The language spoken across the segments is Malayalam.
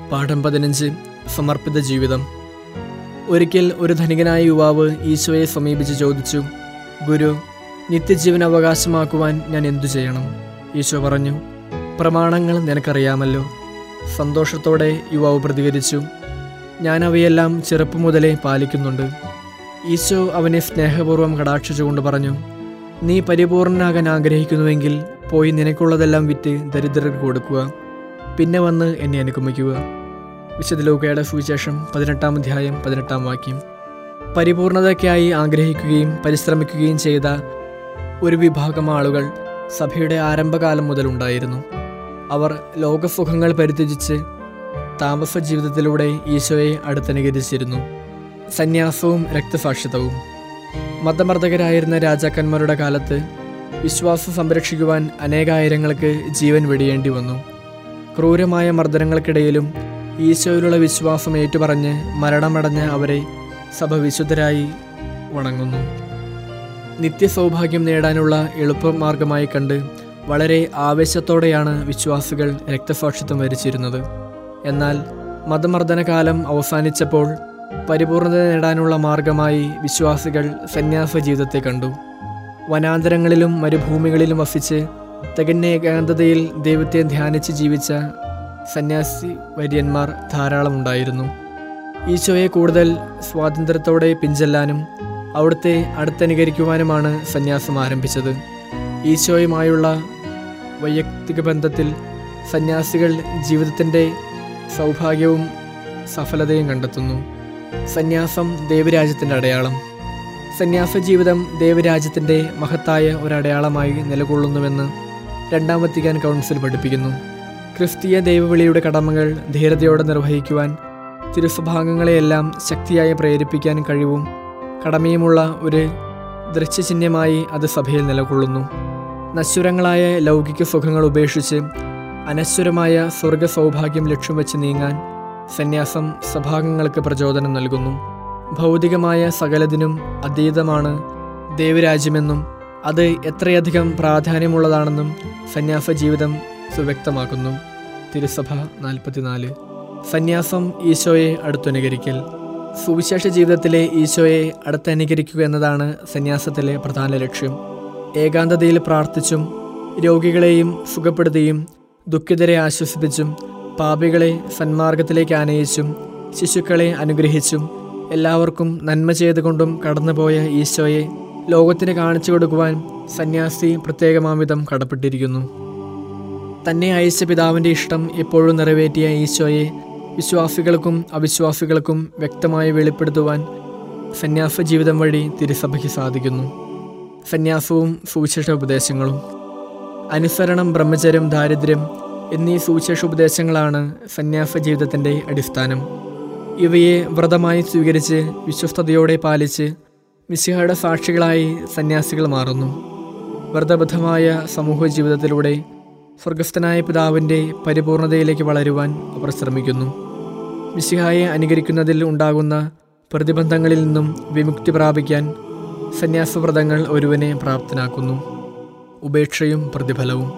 പാഠം പതിനഞ്ച് സമർപ്പിത ജീവിതം ഒരിക്കൽ ഒരു ധനികനായ യുവാവ് ഈശോയെ സമീപിച്ച് ചോദിച്ചു ഗുരു നിത്യജീവൻ അവകാശമാക്കുവാൻ ഞാൻ എന്തു ചെയ്യണം ഈശോ പറഞ്ഞു പ്രമാണങ്ങൾ നിനക്കറിയാമല്ലോ സന്തോഷത്തോടെ യുവാവ് പ്രതികരിച്ചു ഞാൻ അവയെല്ലാം ചെറുപ്പം മുതലേ പാലിക്കുന്നുണ്ട് ഈശോ അവനെ സ്നേഹപൂർവ്വം കടാക്ഷിച്ചുകൊണ്ട് പറഞ്ഞു നീ പരിപൂർണനാകാൻ ആഗ്രഹിക്കുന്നുവെങ്കിൽ പോയി നിനക്കുള്ളതെല്ലാം വിറ്റ് ദരിദ്രർക്ക് കൊടുക്കുക പിന്നെ വന്ന് എന്നെ അനുഗമിക്കുക വിശുദ്ധ ലൂക്കയുടെ സുവിശേഷം പതിനെട്ടാം അധ്യായം പതിനെട്ടാം വാക്യം പരിപൂർണതയ്ക്കായി ആഗ്രഹിക്കുകയും പരിശ്രമിക്കുകയും ചെയ്ത ഒരു വിഭാഗം ആളുകൾ സഭയുടെ ആരംഭകാലം മുതലുണ്ടായിരുന്നു അവർ ലോകസുഖങ്ങൾ പരിത്യജിച്ച് താമസ ജീവിതത്തിലൂടെ ഈശോയെ അടുത്തനുകരിച്ചിരുന്നു സന്യാസവും രക്തസാക്ഷിത്വവും മതമർദ്ദകരായിരുന്ന രാജാക്കന്മാരുടെ കാലത്ത് വിശ്വാസം സംരക്ഷിക്കുവാൻ അനേകായിരങ്ങൾക്ക് ജീവൻ വെടിയേണ്ടി വന്നു ക്രൂരമായ മർദ്ദനങ്ങൾക്കിടയിലും ഈശോയിലുള്ള വിശ്വാസം ഏറ്റുപറഞ്ഞ് മരണമടഞ്ഞ അവരെ സഭ വിശുദ്ധരായി വണങ്ങുന്നു നിത്യസൗഭാഗ്യം നേടാനുള്ള എളുപ്പമാർഗമായി കണ്ട് വളരെ ആവേശത്തോടെയാണ് വിശ്വാസികൾ രക്തസാക്ഷിത്വം വരിച്ചിരുന്നത് എന്നാൽ മതമർദ്ദന കാലം അവസാനിച്ചപ്പോൾ പരിപൂർണത നേടാനുള്ള മാർഗമായി വിശ്വാസികൾ സന്യാസ ജീവിതത്തെ കണ്ടു വനാന്തരങ്ങളിലും മരുഭൂമികളിലും വസിച്ച് തികഞ്ഞ ഏകാന്തതയിൽ ദൈവത്തെ ധ്യാനിച്ച് ജീവിച്ച സന്യാസി വര്യന്മാർ ധാരാളം ഉണ്ടായിരുന്നു ഈശോയെ കൂടുതൽ സ്വാതന്ത്ര്യത്തോടെ പിഞ്ചെല്ലാനും അവിടുത്തെ അടുത്തനുകരിക്കുവാനുമാണ് സന്യാസം ആരംഭിച്ചത് ഈശോയുമായുള്ള വൈയക്തിക ബന്ധത്തിൽ സന്യാസികൾ ജീവിതത്തിൻ്റെ സൗഭാഗ്യവും സഫലതയും കണ്ടെത്തുന്നു സന്യാസം ദേവരാജ്യത്തിൻ്റെ അടയാളം സന്യാസ ജീവിതം ദേവരാജ്യത്തിൻ്റെ മഹത്തായ ഒരു അടയാളമായി നിലകൊള്ളുന്നുവെന്ന് രണ്ടാം വത്തിക്കാൻ കൗൺസിൽ പഠിപ്പിക്കുന്നു ക്രിസ്തീയ ദൈവവിളിയുടെ കടമകൾ ധീരതയോടെ നിർവഹിക്കുവാൻ തിരുസഭാംഗങ്ങളെയെല്ലാം ശക്തിയായി പ്രേരിപ്പിക്കാൻ കഴിവും കടമയുമുള്ള ഒരു ദൃശ്യചിഹ്നമായി അത് സഭയിൽ നിലകൊള്ളുന്നു നശ്വരങ്ങളായ ലൗകിക സുഖങ്ങൾ ഉപേക്ഷിച്ച് അനശ്വരമായ സ്വർഗ സൗഭാഗ്യം ലക്ഷ്യം വെച്ച് നീങ്ങാൻ സന്യാസം സഭാംഗങ്ങൾക്ക് പ്രചോദനം നൽകുന്നു ഭൗതികമായ സകലതിനും അതീതമാണ് ദേവരാജ്യമെന്നും അത് എത്രയധികം പ്രാധാന്യമുള്ളതാണെന്നും സന്യാസ ജീവിതം സുവ്യക്തമാക്കുന്നു തിരുസഭ നാൽപ്പത്തിനാല് സന്യാസം ഈശോയെ അടുത്തനുകരിക്കൽ സുവിശേഷ ജീവിതത്തിലെ ഈശോയെ അടുത്തനുകരിക്കുക എന്നതാണ് സന്യാസത്തിലെ പ്രധാന ലക്ഷ്യം ഏകാന്തതയിൽ പ്രാർത്ഥിച്ചും രോഗികളെയും സുഖപ്പെടുത്തിയും ദുഃഖിതരെ ആശ്വസിപ്പിച്ചും പാപികളെ സന്മാർഗത്തിലേക്ക് ആനയിച്ചും ശിശുക്കളെ അനുഗ്രഹിച്ചും എല്ലാവർക്കും നന്മ ചെയ്തുകൊണ്ടും കടന്നുപോയ ഈശോയെ ലോകത്തിന് കാണിച്ചു കൊടുക്കുവാൻ സന്യാസി പ്രത്യേകമാംവിധം കടപ്പെട്ടിരിക്കുന്നു തന്നെ അയച്ച പിതാവിൻ്റെ ഇഷ്ടം എപ്പോഴും നിറവേറ്റിയ ഈശോയെ വിശ്വാസികൾക്കും അവിശ്വാസികൾക്കും വ്യക്തമായി വെളിപ്പെടുത്തുവാൻ സന്യാസ ജീവിതം വഴി തിരുസഭയ്ക്ക് സാധിക്കുന്നു സന്യാസവും സുവിശേഷ ഉപദേശങ്ങളും അനുസരണം ബ്രഹ്മചര്യം ദാരിദ്ര്യം എന്നീ സുവിശേഷ ഉപദേശങ്ങളാണ് സന്യാസ ജീവിതത്തിൻ്റെ അടിസ്ഥാനം ഇവയെ വ്രതമായി സ്വീകരിച്ച് വിശ്വസ്തയോടെ പാലിച്ച് മിശിഹയുടെ സാക്ഷികളായി സന്യാസികൾ മാറുന്നു വ്രതബദ്ധമായ സമൂഹ ജീവിതത്തിലൂടെ സ്വർഗസ്ഥനായ പിതാവിൻ്റെ പരിപൂർണതയിലേക്ക് വളരുവാൻ അവർ ശ്രമിക്കുന്നു മിശിഹായെ അനുകരിക്കുന്നതിൽ ഉണ്ടാകുന്ന പ്രതിബന്ധങ്ങളിൽ നിന്നും വിമുക്തി പ്രാപിക്കാൻ സന്യാസവ്രതങ്ങൾ ഒരുവനെ പ്രാപ്തനാക്കുന്നു ഉപേക്ഷയും പ്രതിഫലവും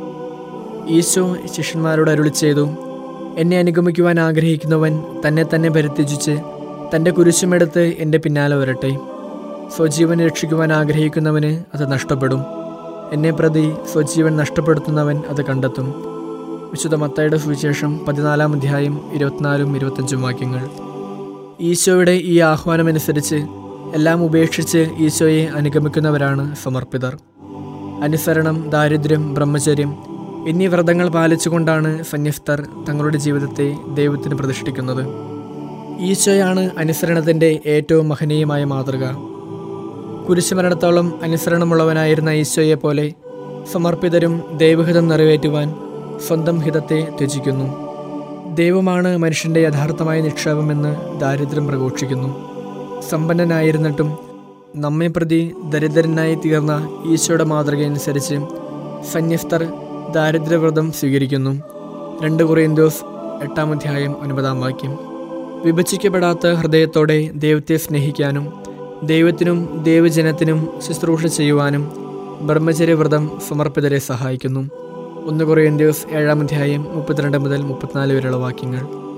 ഈശോ ശിഷ്യന്മാരോട് അരുളി ചെയ്തു എന്നെ അനുഗമിക്കുവാൻ ആഗ്രഹിക്കുന്നവൻ തന്നെ തന്നെ പരിത്യജിച്ച് തൻ്റെ കുരിശുമെടുത്ത് എൻ്റെ പിന്നാലെ വരട്ടെ സ്വജീവൻ രക്ഷിക്കുവാൻ ആഗ്രഹിക്കുന്നവന് അത് നഷ്ടപ്പെടും എന്നെ പ്രതി സ്വജീവൻ നഷ്ടപ്പെടുത്തുന്നവൻ അത് കണ്ടെത്തും വിശുദ്ധ മത്തായുടെ സുവിശേഷം പതിനാലാം അധ്യായം ഇരുപത്തിനാലും ഇരുപത്തഞ്ചും വാക്യങ്ങൾ ഈശോയുടെ ഈ ആഹ്വാനമനുസരിച്ച് എല്ലാം ഉപേക്ഷിച്ച് ഈശോയെ അനുഗമിക്കുന്നവരാണ് സമർപ്പിതർ അനുസരണം ദാരിദ്ര്യം ബ്രഹ്മചര്യം എന്നീ വ്രതങ്ങൾ പാലിച്ചുകൊണ്ടാണ് സന്യസ്തർ തങ്ങളുടെ ജീവിതത്തെ ദൈവത്തിന് പ്രതിഷ്ഠിക്കുന്നത് ഈശോയാണ് അനുസരണത്തിൻ്റെ ഏറ്റവും മഹനീയമായ മാതൃക കുരിശുമരണത്തോളം അനുസരണമുള്ളവനായിരുന്ന ഈശോയെ പോലെ സമർപ്പിതരും ദൈവഹിതം നിറവേറ്റുവാൻ സ്വന്തം ഹിതത്തെ ത്യജിക്കുന്നു ദൈവമാണ് മനുഷ്യൻ്റെ യഥാർത്ഥമായ നിക്ഷേപമെന്ന് ദാരിദ്ര്യം പ്രഘോഷിക്കുന്നു സമ്പന്നനായിരുന്നിട്ടും നമ്മെ പ്രതി ദരിദ്രനായി തീർന്ന ഈശോയുടെ മാതൃകയനുസരിച്ച് സന്യസ്തർ ദാരിദ്ര്യവ്രതം സ്വീകരിക്കുന്നു രണ്ട് കൊറിയന്തോസ് എട്ടാം അധ്യായം ഒൻപതാം വാക്യം വിഭജിക്കപ്പെടാത്ത ഹൃദയത്തോടെ ദൈവത്തെ സ്നേഹിക്കാനും ദൈവത്തിനും ദൈവജനത്തിനും ശുശ്രൂഷ ചെയ്യുവാനും ബ്രഹ്മചര്യവ്രതം സമർപ്പിതരെ സഹായിക്കുന്നു ഒന്ന് കൊറിയന്ത്യസ് ഏഴാം അധ്യായം മുപ്പത്തിരണ്ട് മുതൽ മുപ്പത്തിനാല് വരെയുള്ള വാക്യങ്ങൾ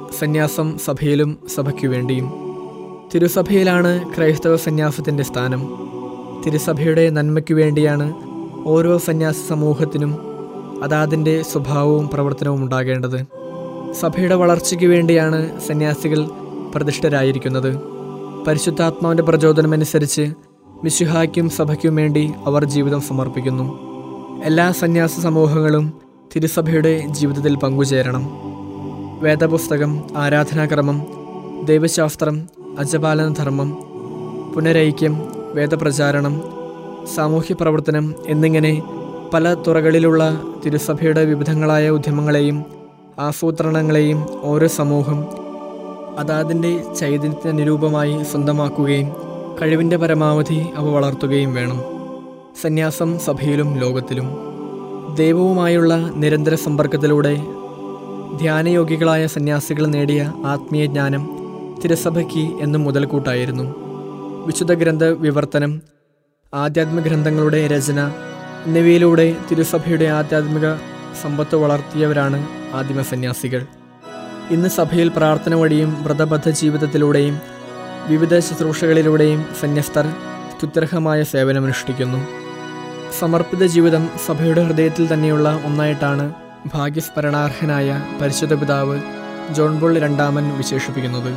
സന്യാസം സഭയിലും സഭയ്ക്കു വേണ്ടിയും തിരുസഭയിലാണ് ക്രൈസ്തവ സന്യാസത്തിൻ്റെ സ്ഥാനം തിരുസഭയുടെ നന്മയ്ക്കു വേണ്ടിയാണ് ഓരോ സന്യാസ സമൂഹത്തിനും അതാതിൻ്റെ സ്വഭാവവും പ്രവർത്തനവും ഉണ്ടാകേണ്ടത് സഭയുടെ വളർച്ചയ്ക്ക് വേണ്ടിയാണ് സന്യാസികൾ പ്രതിഷ്ഠരായിരിക്കുന്നത് പരിശുദ്ധാത്മാവിൻ്റെ പ്രചോദനമനുസരിച്ച് മിശുഹായ്ക്കും സഭയ്ക്കും വേണ്ടി അവർ ജീവിതം സമർപ്പിക്കുന്നു എല്ലാ സന്യാസ സമൂഹങ്ങളും തിരുസഭയുടെ ജീവിതത്തിൽ പങ്കുചേരണം വേദപുസ്തകം ആരാധനാക്രമം ദൈവശാസ്ത്രം അജപാലന ധർമ്മം പുനരൈക്യം വേദപ്രചാരണം സാമൂഹ്യ പ്രവർത്തനം എന്നിങ്ങനെ പല തുറകളിലുള്ള തിരുസഭയുടെ വിവിധങ്ങളായ ഉദ്യമങ്ങളെയും ആസൂത്രണങ്ങളെയും ഓരോ സമൂഹം അതാതിൻ്റെ ചൈതന്യത്തിന് നിരൂപമായി സ്വന്തമാക്കുകയും കഴിവിൻ്റെ പരമാവധി അവ വളർത്തുകയും വേണം സന്യാസം സഭയിലും ലോകത്തിലും ദൈവവുമായുള്ള നിരന്തര സമ്പർക്കത്തിലൂടെ ധ്യാനയോഗികളായ സന്യാസികൾ നേടിയ ആത്മീയ ജ്ഞാനം തിരുസഭയ്ക്ക് എന്നും മുതൽക്കൂട്ടായിരുന്നു വിശുദ്ധ ഗ്രന്ഥ വിവർത്തനം ആധ്യാത്മിക ഗ്രന്ഥങ്ങളുടെ രചന എന്നിവയിലൂടെ തിരുസഭയുടെ ആധ്യാത്മിക സമ്പത്ത് വളർത്തിയവരാണ് ആദിമ സന്യാസികൾ ഇന്ന് സഭയിൽ പ്രാർത്ഥന വഴിയും വ്രതബദ്ധ ജീവിതത്തിലൂടെയും വിവിധ ശുശ്രൂഷകളിലൂടെയും സന്യസ്തർ സ്തുത്യർഹമായ സേവനമനുഷ്ഠിക്കുന്നു സമർപ്പിത ജീവിതം സഭയുടെ ഹൃദയത്തിൽ തന്നെയുള്ള ഒന്നായിട്ടാണ് ഭാഗ്യസ്മരണാർഹനായ പരിശുദ്ധ പിതാവ് ജോൺ ബോൾ രണ്ടാമൻ വിശേഷിപ്പിക്കുന്നത്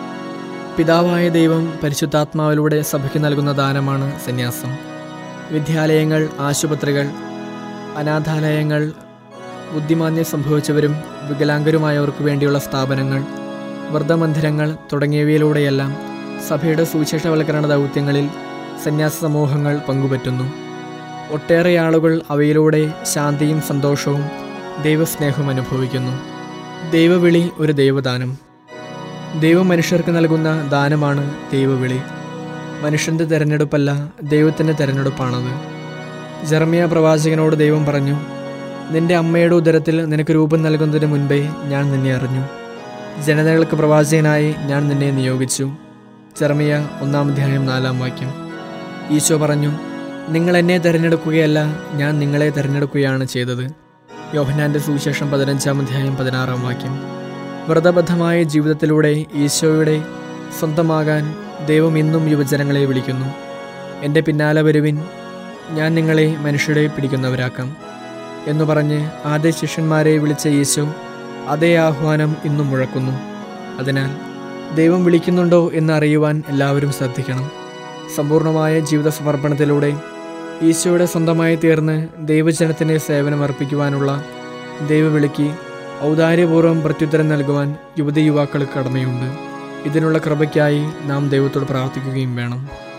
പിതാവായ ദൈവം പരിശുദ്ധാത്മാവിലൂടെ സഭയ്ക്ക് നൽകുന്ന ദാനമാണ് സന്യാസം വിദ്യാലയങ്ങൾ ആശുപത്രികൾ അനാഥാലയങ്ങൾ ബുദ്ധിമാന്യം സംഭവിച്ചവരും വികലാംഗരുമായവർക്ക് വേണ്ടിയുള്ള സ്ഥാപനങ്ങൾ വ്രതമന്ദിരങ്ങൾ തുടങ്ങിയവയിലൂടെയെല്ലാം സഭയുടെ സുവിശേഷവൽക്കരണ ദൗത്യങ്ങളിൽ സന്യാസ സമൂഹങ്ങൾ പങ്കുപറ്റുന്നു ഒട്ടേറെ ആളുകൾ അവയിലൂടെ ശാന്തിയും സന്തോഷവും ദൈവസ്നേഹവും അനുഭവിക്കുന്നു ദൈവവിളി ഒരു ദൈവദാനം ദൈവം മനുഷ്യർക്ക് നൽകുന്ന ദാനമാണ് ദൈവവിളി മനുഷ്യൻ്റെ തിരഞ്ഞെടുപ്പല്ല ദൈവത്തിൻ്റെ തിരഞ്ഞെടുപ്പാണത് ജർമിയ പ്രവാചകനോട് ദൈവം പറഞ്ഞു നിന്റെ അമ്മയുടെ ഉദരത്തിൽ നിനക്ക് രൂപം നൽകുന്നതിന് മുൻപേ ഞാൻ നിന്നെ അറിഞ്ഞു ജനതകൾക്ക് പ്രവാചകനായി ഞാൻ നിന്നെ നിയോഗിച്ചു ജർമിയ ഒന്നാം അധ്യായം നാലാം വാക്യം ഈശോ പറഞ്ഞു നിങ്ങൾ എന്നെ തിരഞ്ഞെടുക്കുകയല്ല ഞാൻ നിങ്ങളെ തിരഞ്ഞെടുക്കുകയാണ് ചെയ്തത് യോഹനാന്റെ സുവിശേഷം പതിനഞ്ചാം അധ്യായം പതിനാറാം വാക്യം വ്രതബദ്ധമായ ജീവിതത്തിലൂടെ ഈശോയുടെ സ്വന്തമാകാൻ ദൈവം ഇന്നും യുവജനങ്ങളെ വിളിക്കുന്നു എൻ്റെ പിന്നാലെ വരുവിൻ ഞാൻ നിങ്ങളെ മനുഷ്യരെ പിടിക്കുന്നവരാക്കാം എന്നു പറഞ്ഞ് ആദ്യ ശിഷ്യന്മാരെ വിളിച്ച ഈശോ അതേ ആഹ്വാനം ഇന്നും മുഴക്കുന്നു അതിനാൽ ദൈവം വിളിക്കുന്നുണ്ടോ എന്ന് അറിയുവാൻ എല്ലാവരും ശ്രദ്ധിക്കണം സമ്പൂർണമായ ജീവിത സമർപ്പണത്തിലൂടെ ഈശോയുടെ സ്വന്തമായി തീർന്ന് ദൈവജനത്തിൻ്റെ സേവനം അർപ്പിക്കുവാനുള്ള ദൈവവിളിക്ക് ഔദാര്യപൂർവ്വം പ്രത്യുത്തരം നൽകുവാൻ യുവതി യുവാക്കൾക്ക് കടമയുണ്ട് ഇതിനുള്ള കൃപയ്ക്കായി നാം ദൈവത്തോട് പ്രാർത്ഥിക്കുകയും വേണം